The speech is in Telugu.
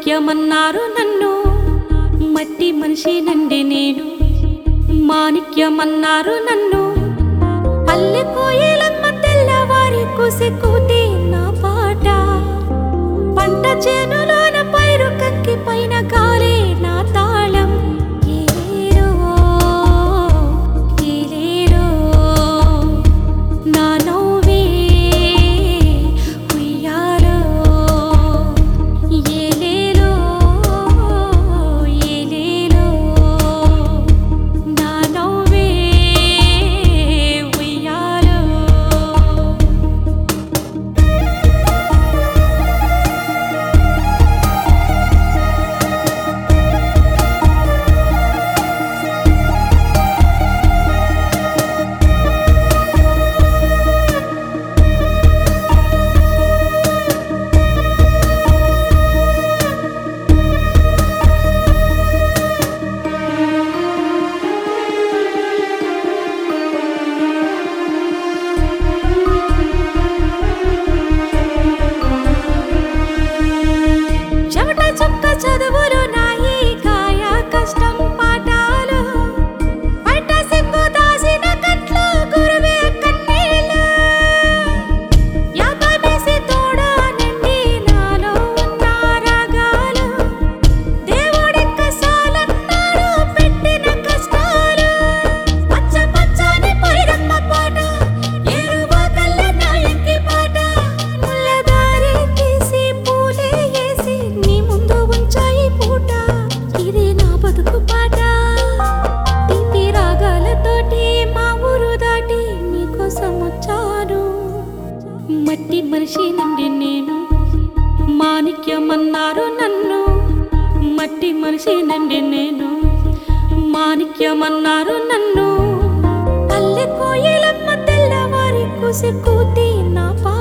మాణిక్యమన్నారు నన్ను మట్టి మనిషి నండి నేను మాణిక్యమన్నారు నన్ను పల్లె కోయిలమ్మ తెల్లవారి కుసి కూతే నా పాట పంట చేనులోన పైరు కంకి పైన గాలే నా తాళం ఏలేరో, ఏలేరో, నా నవ్వే ఉయ్యాలో. ఏలేలో, ఏలేలో, నా నవ్వే ఉయ్యాలో. చెమట చుక్క చదువులు నాయి కాయ కష్టం పాఠాలు బయట సిగ్గు దాసిన కట్లు గురువే కన్నీళ్ళు యాపమేసి తోడా నిండి నాలో ఉన్న రాగాలు దేవుడిక్క సాలన్నాడు పెట్టిన కష్టాలు పచ్చ పచ్చని పైరమ్మ పాట ఏరువా కల్ల నాయంకి పాట ముల్లదారి తీసి పూలే వేసి నీ ముందు ఉంచాయి పూట ఇది నా బతుకు పాట తీపి రాగాలతోటి మా ఊరు దాటి మీకోసం వచ్చాను మట్టి మనిషి నుండి నేను మాణిక్యమన్నారు నన్ను మట్టి మనిషి నుండి నేను మాణిక్యమన్నారు నన్ను పల్లె కోయిలమ్మ తెల్లవారి కుసి కూతి నా పా